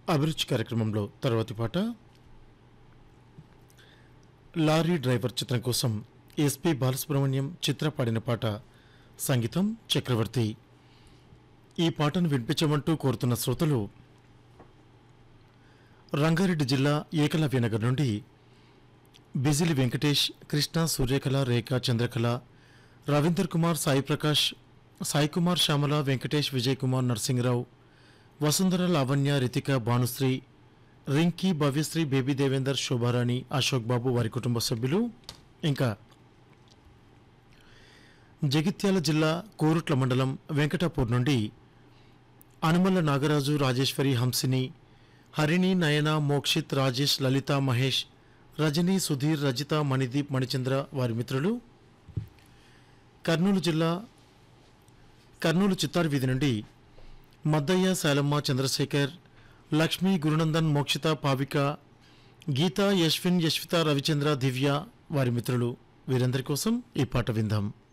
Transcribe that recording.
అభిరుచి కార్యక్రమంలో తర్వాతి పాట లారీ డ్రైవర్ చిత్రం కోసం ఎస్పి బాలసుబ్రహ్మణ్యం చిత్ర పాడిన పాట సంగీతం చక్రవర్తి ఈ పాటను వినిపించమంటూ కోరుతున్న శ్రోతలు రంగారెడ్డి జిల్లా ఏకలవ్యనగర్ నుండి బిజిలి వెంకటేష్ కృష్ణ సూర్యకళ రేఖ చంద్రకళ రవీందర్ కుమార్ సాయి ప్రకాష్ సాయి కుమార్ శ్యామల వెంకటేష్ విజయ్ కుమార్ నరసింహరావు వసుంధర లావణ్య రితిక భానుశ్రీ రింకీ భవ్యశ్రీ బేబీ దేవేందర్ శోభారాణి అశోక్ బాబు వారి కుటుంబ సభ్యులు ఇంకా జగిత్యాల జిల్లా కోరుట్ల మండలం వెంకటాపూర్ నుండి అనుమల్ల నాగరాజు రాజేశ్వరి హంసిని హరిణి నయన మోక్షిత్ రాజేష్ లలిత మహేష్ రజని సుధీర్ రజిత మణిదీప్ మణిచంద్ర వారి మిత్రులు కర్నూలు జిల్లా కర్నూలు చిత్తారు వీధి నుండి మద్దయ్య శాలమ్మ చంద్రశేఖర్ లక్ష్మి గురునందన్ మోక్షిత పావిక గీత యశ్విన్ యశ్విత రవిచంద్ర దివ్య వారి మిత్రులు వీరందరి కోసం ఈ పాట విందాం